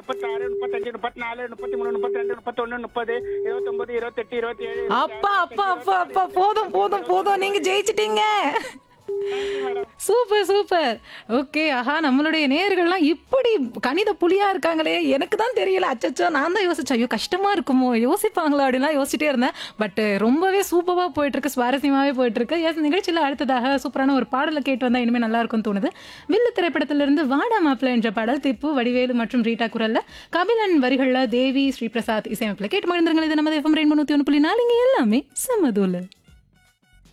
முப்பத்தாறு முப்பத்தஞ்சு முப்பத்தினாலு முப்பத்தி மூணு முப்பத்தி ரெண்டு முப்பத்தொன்னு முப்பது இருபத்தொன்பது இருபத்தெட்டு இருபத்தி ஏழு அப்பா அப்பா அப்பா அப்பா போதும் போதும் போதும் நீங்க ஜெயிச்சிட்டீங்க சூப்பர் சூப்பர் ஓகே ஆஹா நம்மளுடைய நேயர்கள்லாம் இப்படி கணித புலியா இருக்காங்களே எனக்கு தான் தெரியல அச்சச்சோ நான் தான் யோசிச்சேன் ஐயோ கஷ்டமா இருக்குமோ யோசிப்பாங்களா அப்படின்லாம் யோசிச்சிட்டே இருந்தேன் பட் ரொம்பவே சூப்பரா போயிட்டு இருக்கு சுவாரஸ்யமாவே போயிட்டு இருக்கு எஸ் நிகழ்ச்சியில் அடுத்ததாக சூப்பரான ஒரு பாடலை கேட்டு வந்தா இனிமே நல்லா இருக்கும்னு தோணுது வில்லு திரைப்படத்திலிருந்து வாடா மாப்பிள்ள என்ற பாடல் திப்பு வடிவேலு மற்றும் ரீட்டா குரல்ல கபிலன் வரிகள்ல தேவி ஸ்ரீ பிரசாத் இசையமைப்பில் கேட்டு மகிழ்ந்துருங்கள் இது நமது எஃப்எம் ரெண்டு நூற்றி ஒன்று புள்ளி நாலு இங்க எல்லாமே சமதூல